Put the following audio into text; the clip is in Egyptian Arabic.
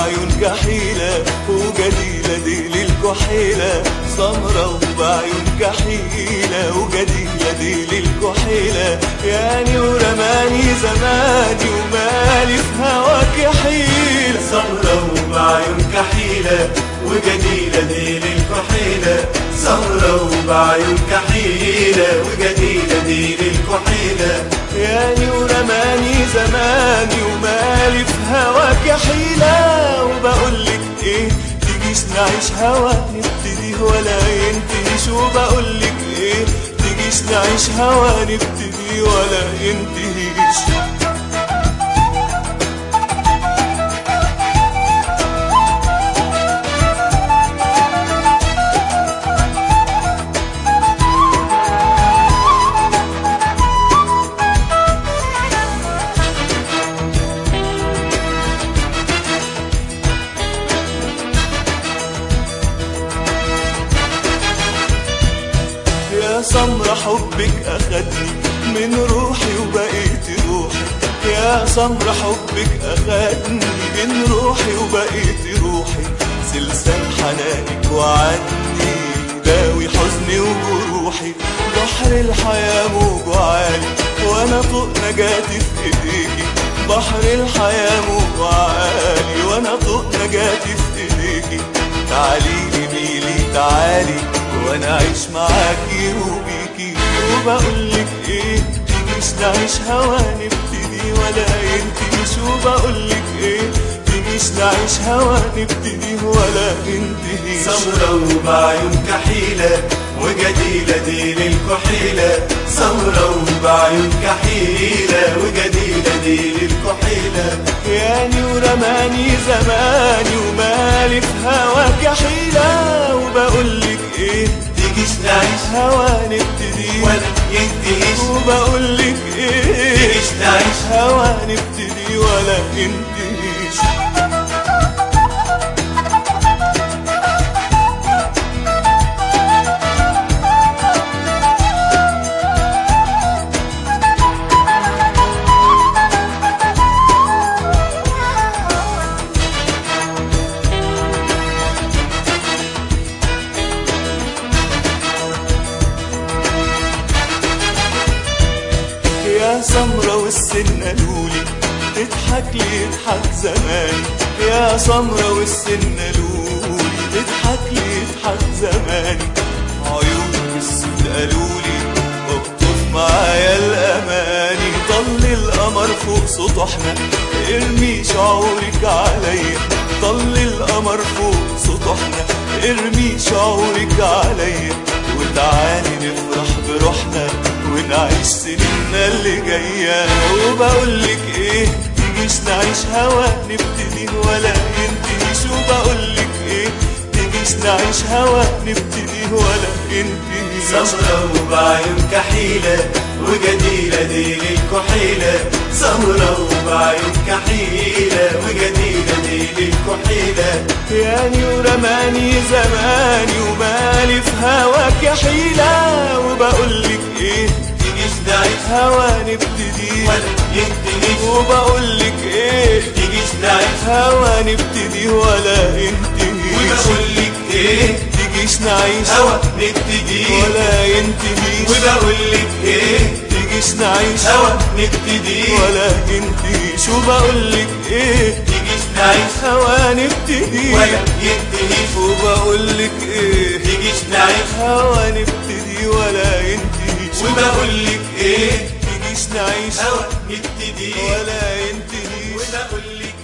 وبعيون كحيلة وجديلة دي للكحيلة سمرة وبعيون كحيلة وجديلة دي للكحيلة يعني ورماني زماني ومالي في هواك حيلة سمرة وبعيون كحيلة وجديلة دي للكحيلة سمرة وبعيون كحيلة وجديلة دي للكحيلة يعني ورماني زماني ومالي في هواك حيلة وبقولك ايه تجيش نعيش هوا نبتدي ولا ينتهيش وبقولك ايه تجيش نعيش هوا نبتدي ولا ينتهيش يا سمرة حبك أخدني من روحي وبقيت روحي يا سمرة حبك أخدني من روحي وبقيت روحي سلسال حنانك وعدني داوي حزني وجروحي بحر الحياة موج عالي وأنا فوق نجاتي في إيديكي بحر الحياة موج عالي وأنا فوق نجاتي في إيديكي تعالي لي ميلي تعالي وانا عايش معاكي وبيكي وبقولك ايه تجيش نعيش هوا نبتدي ولا ينتهيش وبقولك ايه تجيش نعيش هوا نبتدي ولا ينتهيش سمرة وبعيون كحيلة وجديلة دي للكحيلة سمرة وبعيون كحيلة وجديلة دي للكحيلة يعني ورماني زماني ومالي في هواك حيلة وبقولك ايه تجيش نعيش هوا نبتدي ولا ينتهيش وبقولك ايه تجيش نعيش هوا نبتدي ولا ينتهيش يا سمرة والسنة لولي تضحك لي يضحك زماني يا سمرة والسنة لولي تضحك لي يضحك زماني عيونك السود قالولي اقطف معايا الاماني طل القمر فوق سطحنا ارمي شعورك عليا طل القمر فوق سطحنا ارمي شعورك عليا وتعالي نفرح بروحنا ونعيش سنيننا اللي جاية وبقولك ايه تجيش نعيش هوا نبتدي ولا ينتهيش وبقولك ايه تجيش نعيش هوا نبتدي ولا ينتهيش سمرة وبعيون كحيلة وجديلة دي للكحيلة سمرة وبعيون كحيلة وجديلة دي للكحيلة يعني ورماني زماني ومالي في هواك حيلة وبقولك ايه تجيش نعيش هوا نبتدي ولا ينتهيش وبقولك ايه تجيش نعيش هوا نبتدي ولا ينتهيش وبقولك ايه تجيش نعيش هوا نبتدي ولا ينتهيش وبقولك ايه تجيش نعيش هوا نبتدي ولا ينتهيش وبقولك ايه تجيش نعيش هوا نبتدي ولا ينتهيش وبقولك ايه تجيش نعيش هوا نبتدي ولا ينتهيش وبقولك ايه تجيش نعيش هوا نبتدي ولا ينتهيش وبقولك